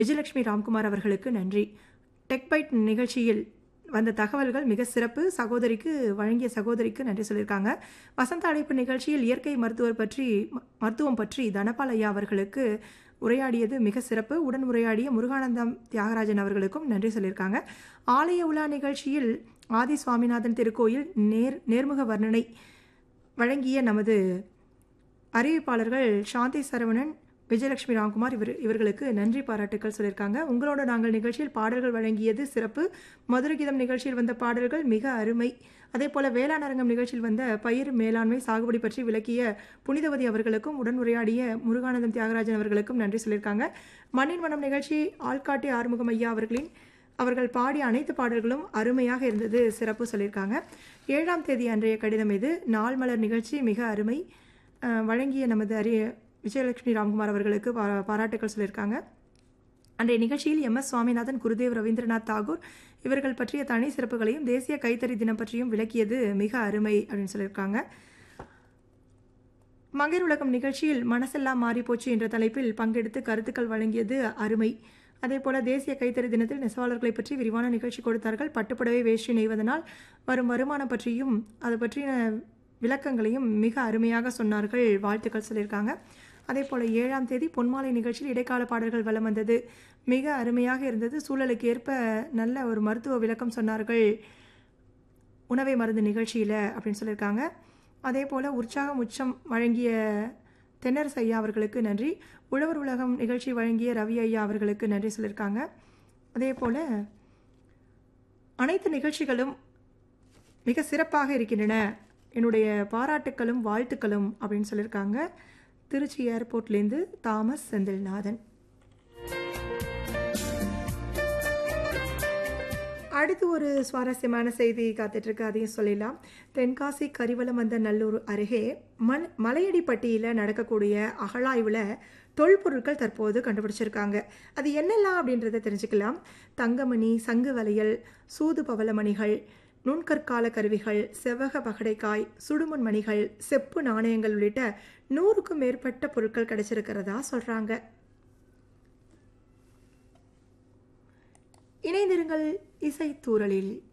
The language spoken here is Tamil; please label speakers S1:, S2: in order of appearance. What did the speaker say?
S1: விஜயலட்சுமி ராம்குமார் அவர்களுக்கு நன்றி டெக் பைட் நிகழ்ச்சியில் வந்த தகவல்கள் மிக சிறப்பு சகோதரிக்கு வழங்கிய சகோதரிக்கு நன்றி சொல்லியிருக்காங்க வசந்த அழைப்பு நிகழ்ச்சியில் இயற்கை மருத்துவர் பற்றி ம- மருத்துவம் பற்றி தனபால் ஐயா அவர்களுக்கு உரையாடியது மிக சிறப்பு உடன் உரையாடிய முருகானந்தம் தியாகராஜன் அவர்களுக்கும் நன்றி சொல்லியிருக்காங்க ஆலய உலா நிகழ்ச்சியில் ஆதி சுவாமிநாதன் திருக்கோயில் நேர் நேர்முக வர்ணனை வழங்கிய நமது அறிவிப்பாளர்கள் சாந்தி சரவணன் விஜயலட்சுமி ராம்குமார் இவர் இவர்களுக்கு நன்றி பாராட்டுக்கள் சொல்லியிருக்காங்க உங்களோட நாங்கள் நிகழ்ச்சியில் பாடல்கள் வழங்கியது சிறப்பு மதுரை கீதம் நிகழ்ச்சியில் வந்த பாடல்கள் மிக அருமை அதே போல வேளாண் அரங்கம் நிகழ்ச்சியில் வந்த பயிர் மேலாண்மை சாகுபடி பற்றி விளக்கிய புனிதவதி அவர்களுக்கும் உடன் உரையாடிய முருகானந்தம் தியாகராஜன் அவர்களுக்கும் நன்றி சொல்லியிருக்காங்க மண்ணின் மனம் நிகழ்ச்சி ஆள்காட்டி ஆறுமுகம் ஐயா அவர்களின் அவர்கள் பாடிய அனைத்து பாடல்களும் அருமையாக இருந்தது சிறப்பு சொல்லியிருக்காங்க ஏழாம் தேதி அன்றைய கடிதம் இது நாள் மலர் நிகழ்ச்சி மிக அருமை அஹ், வழங்கிய நமது அரிய விஜயலட்சுமி ராம்குமார் அவர்களுக்கு பா- பாராட்டுக்கள் சொல்லியிருக்காங்க அன்றைய நிகழ்ச்சியில் எம் எஸ் சுவாமிநாதன் குருதேவ் ரவீந்திரநாத் தாகூர் இவர்கள் பற்றிய தனி சிறப்புகளையும் தேசிய கைத்தறி தினம் பற்றியும் விளக்கியது மிக அருமை அப்படின்னு சொல்லியிருக்காங்க மங்கையர் உலகம் நிகழ்ச்சியில் மனசெல்லாம் மாறிப்போச்சு என்ற தலைப்பில் பங்கெடுத்து கருத்துக்கள் வழங்கியது அருமை அதேபோல தேசிய கைத்தறி தினத்தில் நெசவாளர்களை பற்றி விரிவான நிகழ்ச்சி கொடுத்தார்கள் பட்டுப்புடவை வேஷ்டி நெய்வதனால் வரும் வருமானம் பற்றியும் அது பற்றின விளக்கங்களையும் மிக அருமையாக சொன்னார்கள் வாழ்த்துக்கள் சொல்லியிருக்காங்க அதே போல் ஏழாம் தேதி பொன்மாலை நிகழ்ச்சியில் இடைக்கால பாடல்கள் வலம் வந்தது மிக அருமையாக இருந்தது சூழலுக்கு ஏற்ப நல்ல ஒரு மருத்துவ விளக்கம் சொன்னார்கள் உணவை மருந்து நிகழ்ச்சியில் அப்படின்னு சொல்லியிருக்காங்க அதே போல் உற்சாகம் உச்சம் வழங்கிய தென்னரசு ஐயா அவர்களுக்கு நன்றி உழவர் உலகம் நிகழ்ச்சி வழங்கிய ரவி ஐயா அவர்களுக்கு நன்றி சொல்லியிருக்காங்க அதே போல் அனைத்து நிகழ்ச்சிகளும் மிக சிறப்பாக இருக்கின்றன என்னுடைய பாராட்டுக்களும் வாழ்த்துக்களும் அப்படின்னு சொல்லியிருக்காங்க திருச்சி ஏர்போர்ட்லேருந்து தாமஸ் செந்தில்நாதன் அடுத்து ஒரு சுவாரஸ்யமான செய்தி காத்துட்ருக்கு அதையும் சொல்லிடலாம் தென்காசி கரிவலம் வந்த நல்லூர் அருகே மண் மலையடிப்பட்டியில் நடக்கக்கூடிய அகழாய்வில் தொல்பொருட்கள் தற்போது கண்டுபிடிச்சிருக்காங்க அது என்னெல்லாம் அப்படின்றத தெரிஞ்சுக்கலாம் தங்கமணி சங்கு வளையல் சூது பவளமணிகள் நுண்கற்கால கருவிகள் செவ்வக பகடைக்காய் சுடுமண் மணிகள் செப்பு நாணயங்கள் உள்ளிட்ட நூறுக்கும் மேற்பட்ட பொருட்கள் கிடைச்சிருக்கிறதா சொல்கிறாங்க இணைந்திருங்கள் இசைத்தூரலில்